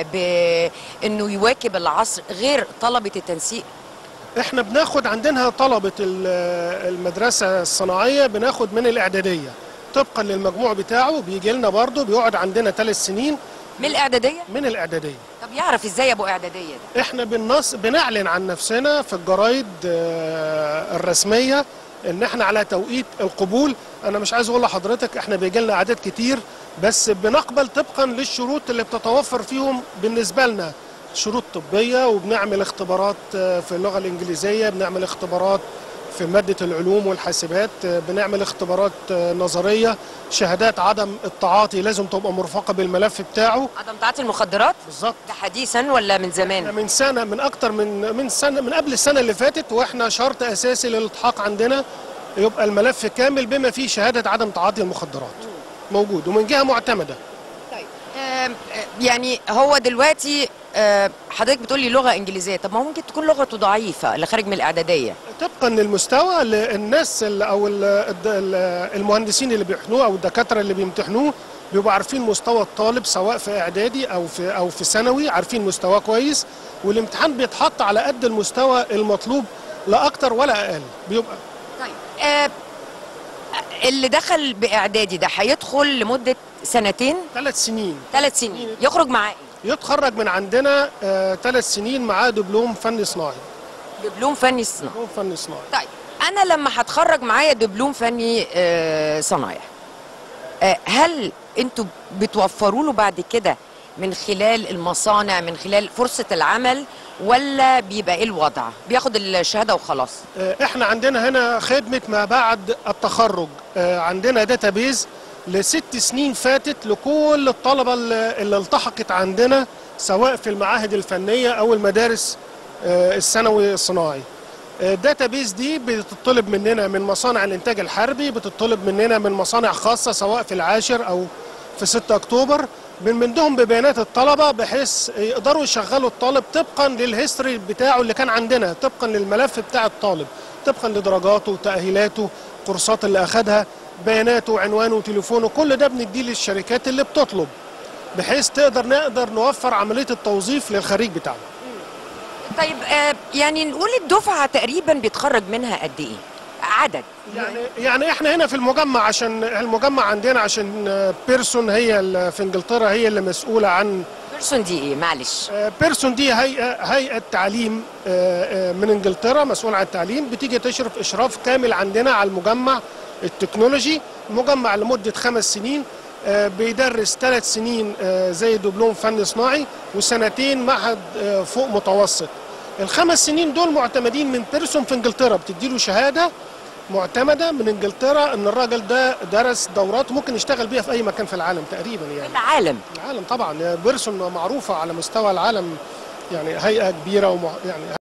بانه يواكب العصر غير طلبه التنسيق احنا بناخد عندنا طلبة ال- المدرسة الصناعية بناخد من الإعدادية طبقا للمجموع بتاعه بيجي لنا برضه بيقعد عندنا ثلاث سنين من الاعداديه من الإعدادية طب يعرف ازاي ابو اعداديه ده احنا بالنص بنعلن عن نفسنا في الجرايد آه، الرسمية ان احنا على توقيت القبول انا مش عايز اقول لحضرتك احنا بيجي لنا اعداد كتير بس بنقبل طبقا للشروط اللي بتتوفر فيهم بالنسبة لنا شروط طبية وبنعمل اختبارات آه، في اللغة الإنجليزية بنعمل اختبارات في مادة العلوم والحاسبات آه، بنعمل اختبارات آه، نظرية شهادات عدم التعاطي لازم تبقى مرفقة بالملف بتاعه عدم تعاطي المخدرات بالظبط ده حديثا ولا من زمان من سنه من اكتر من من سنه من قبل السنه اللي فاتت واحنا شرط اساسي للالتحاق عندنا يبقى الملف كامل بما فيه شهاده عدم تعاطي المخدرات موجود ومن جهه معتمده طيب آم، آه، يعني هو دلوقتي آه، حضرتك بتقول لي لغه انجليزيه طب ما هو ممكن تكون لغته ضعيفه اللي خارج من الاعداديه طبقا للمستوى اللي الناس اللي او ال- الد- ال- المهندسين اللي بيحنوه او الدكاتره اللي بيمتحنوه بيبقوا عارفين مستوى الطالب سواء في اعدادي او في او في ثانوي عارفين مستواه كويس والامتحان بيتحط على قد المستوى المطلوب لا اكتر ولا اقل بيبقى طيب آه، اللي دخل باعدادي ده هيدخل لمده سنتين ثلاث سنين ثلاث سنين يخرج معاه إيه؟ يتخرج من عندنا ثلاث سنين معاه دبلوم فني صناعي دبلوم فني صناعي دبلوم فني صناعي طيب انا لما هتخرج معايا دبلوم فني آه، صنايع آه، هل انتوا بتوفروا له بعد كده من خلال المصانع من خلال فرصه العمل ولا بيبقى ايه الوضع بياخد الشهاده وخلاص آه، احنا عندنا هنا خدمه ما بعد التخرج آه، عندنا داتابيز لست سنين فاتت لكل الطلبه اللي اللي التحقت عندنا سواء في المعاهد الفنيه او المدارس آه، الثانوي الصناعي الداتابيز دي بتطلب مننا من مصانع الانتاج الحربي بتطلب مننا من مصانع خاصه سواء في العاشر او في 6 اكتوبر من منهم ببيانات الطلبه بحيث يقدروا يشغلوا الطالب طبقا للهيستوري بتاعه اللي كان عندنا طبقا للملف بتاع الطالب طبقا لدرجاته وتاهيلاته الكورسات اللي اخدها بياناته وعنوانه وتليفونه كل ده بنديه للشركات اللي بتطلب بحيث تقدر نقدر نوفر عمليه التوظيف للخريج بتاعنا طيب آه، يعني نقول الدفعه تقريبا بيتخرج منها قد ايه عدد يعني يعني احنا هنا في المجمع عشان المجمع عندنا عشان آه، بيرسون هي اللي في انجلترا هي اللي مسؤوله عن بيرسون دي ايه معلش آه، بيرسون دي هيئه هيئه تعليم آه، آه، من انجلترا مسؤول عن التعليم بتيجي تشرف اشراف كامل عندنا على المجمع التكنولوجي مجمع لمده خمس سنين آه، بيدرس ثلاث سنين آه، زي دبلوم فن صناعي وسنتين معهد آه، فوق متوسط الخمس سنين دول معتمدين من بيرسون في انجلترا بتديله شهاده معتمده من انجلترا ان الراجل ده درس دورات ممكن يشتغل بيها في اي مكان في العالم تقريبا يعني العالم العالم طبعا بيرسون معروفه على مستوى العالم يعني هيئه كبيره ومع يعني